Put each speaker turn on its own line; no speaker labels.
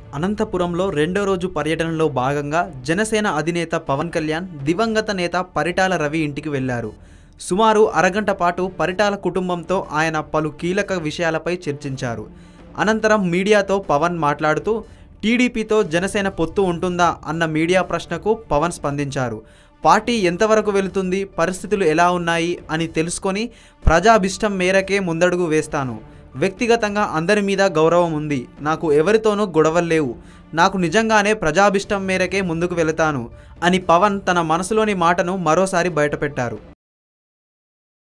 అనంతపురంలో రెండో రోజు పర్యటనలో భాగంగా జనసేన అధినేత పవన్ కళ్యాణ్ దివంగత నేత పరిటాల రవి ఇంటికి వెళ్లారు సుమారు అరగంట పాటు పరిటాల కుటుంబంతో ఆయన పలు కీలక విషయాలపై చర్చించారు అనంతరం మీడియాతో పవన్ మాట్లాడుతూ టీడీపీతో జనసేన పొత్తు ఉంటుందా అన్న మీడియా ప్రశ్నకు పవన్ స్పందించారు పార్టీ ఎంతవరకు వెళుతుంది పరిస్థితులు ఎలా ఉన్నాయి అని తెలుసుకొని ప్రజాభిష్టం మేరకే ముందడుగు వేస్తాను వ్యక్తిగతంగా అందరి మీద గౌరవం ఉంది నాకు ఎవరితోనూ గొడవలు లేవు నాకు నిజంగానే ప్రజాభిష్టం మేరకే ముందుకు వెళతాను అని పవన్ తన మనసులోని మాటను మరోసారి బయటపెట్టారు